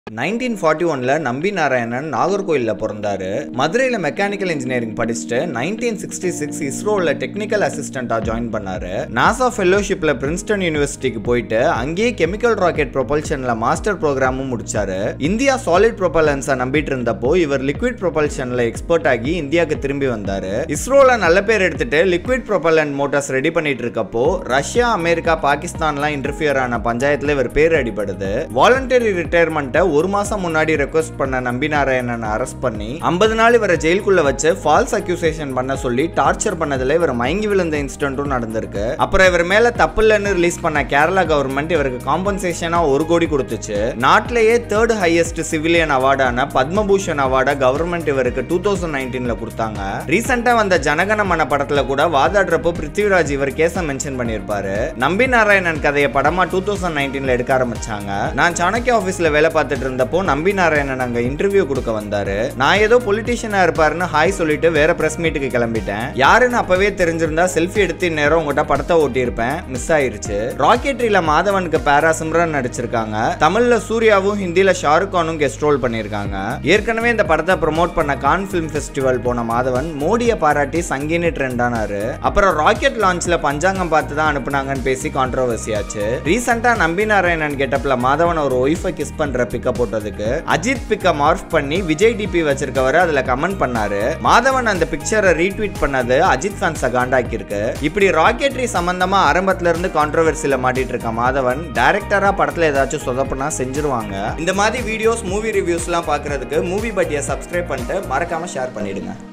nineteen forty ஒன்ல நம்பி நாராயணன் நாகர்கோயிலில் பிறந்தாரு மதுரையில் மெக்கானிக்கல் இன்ஜினியரிங் படிச்சுட்டு நைன்டீன் சிக்ஸ்டி சிக்ஸ் இஸ்ரோவில் டெக்னிக்கல் அசிஸ்டண்ட்டாக ஜாயின் பண்ணாரு நாசா ஃபெல்லோஷிப்பில் பிரின்ஸ்டன் யூனிவர்சிட்டிக்கு போயிட்டு அங்கேயே கெமிக்கல் ராக்கெட் ப்ரொபல்ஷனில் மாஸ்டர் ப்ரோக்ராமும் முடிச்சாரு இந்தியா சாலிட் ப்ரொபலன்ஸை நம்பிட்டு இருந்தப்போ இவர் லிக்விட் ப்ரொபல்ஷனில் எக்ஸ்பர்ட் ஆகி இந்தியாவுக்கு திரும்பி வந்தாரு இஸ்ரோவில் நல்ல பேர் எடுத்துட்டு லிக்விட் ப்ரொபலன் மோட்டார்ஸ் ரெடி பண்ணிட்டு இருக்கப்போ ரஷ்யா அமெரிக்கா பாகிஸ்தான்லாம் இன்டர்ஃபியர் ஆன பஞ்சாயத்தில் இவர் பேர் அடிபடுது வாலண்டரி ரிட்டையர்மெண்ட்டை ஒரு மாசம் முன்னாடி ரெக்வஸ்ட் பண்ண நம்பி நாராயணன் அரெஸ்ட் பண்ணி ஐம்பது நாள் இவரை ஜெயிலுக்குள்ள வச்சு ஃபால்ஸ் அக்யூசேஷன் பண்ண சொல்லி டார்ச்சர் பண்ணதுல இவர் மயங்கி விழுந்த இன்சிடென்ட்டும் நடந்திருக்கு அப்புறம் இவர் மேல தப்பு இல்லைன்னு ரிலீஸ் பண்ண கேரளா கவர்மெண்ட் இவருக்கு காம்பன்சேஷனா ஒரு கோடி கொடுத்துச்சு நாட்டிலேயே third highest civilian அவார்டான Padma Bhushan அவார்டை government இவருக்கு டூ தௌசண்ட் நைன்டீன்ல கொடுத்தாங்க ரீசெண்டா வந்த ஜனகணமன படத்துல கூட வாதாடுறப்போ பிருத்திவிராஜ் இவர் கேஸை மென்ஷன் பண்ணியிருப்பாரு நம்பி நாராயணன் கதையை படமா டூ தௌசண்ட் நைன்டீன்ல எடுக்க ஆரம்பிச்சாங்க நான் சாணக்கிய ஆஃபீஸ்ல வேலை பார்த்துட்டு இருந்தப்போ நம்பி நாராயணன் அங்க இன்டர்வியூ கொடுக்க வந்தாரு நான் ஏதோ பொலிட்டிஷியனா இருப்பாருன்னு ஹாய் சொல்லிட்டு வேற பிரஸ் மீட்டுக்கு கிளம்பிட்டேன் யாருன்னு அப்பவே தெரிஞ்சிருந்தா செல்ஃபி எடுத்து நேரம் உங்ககிட்ட படத்தை ஓட்டியிருப்பேன் மிஸ் ஆயிருச்சு ராக்கெட்ரியில மாதவனுக்கு பேரா சிம்ரன் நடிச்சிருக்காங்க தமிழ்ல சூர்யாவும் ஹிந்தில ஷாருக் கானும் கெஸ்ட் ரோல் பண்ணியிருக்காங்க ஏற்கனவே இந்த படத்தை ப்ரோமோட் பண்ண கான் ஃபிலிம் ஃபெஸ்டிவல் போன மாதவன் மோடியை பாராட்டி சங்கினி ட்ரெண்ட் ஆனாரு அப்புறம் ராக்கெட் லான்ச்ல பஞ்சாங்கம் பார்த்து தான் அனுப்புனாங்கன்னு பேசி கான்ட்ரவர்சி ஆச்சு ரீசெண்டா நம்பி நாராயணன் கெட்டப்ல மாதவன் ஒரு ஒய்ஃபை கிஸ் பண்ற பிக்க போட்டதுக்கு அஜித் பிக்க மார்க் பண்ணி விஜய் டிபி வச்சிருக்கவர் அதுல கமெண்ட் பண்ணாரு மாதவன் அந்த பிக்சரை ரீட்வீட் பண்ணது அஜித் ஃபேன்ஸை காண்டாக்கி இருக்கு இப்படி ராக்கெட்ரி சம்பந்தமா ஆரம்பத்துல இருந்து கான்ட்ரவர்சில மாட்டிட்டு இருக்க மாதவன் டைரக்டரா படத்துல ஏதாச்சும் சொதப்புனா செஞ்சிருவாங்க இந்த மாதிரி வீடியோஸ் மூவி ரிவ்யூஸ்லாம் பார்க்கறதுக்கு மூவி பட்டியை சப்ஸ்கிரைப் பண்ணிட்டு மறக்காம ஷேர் பண்ணிடுங்க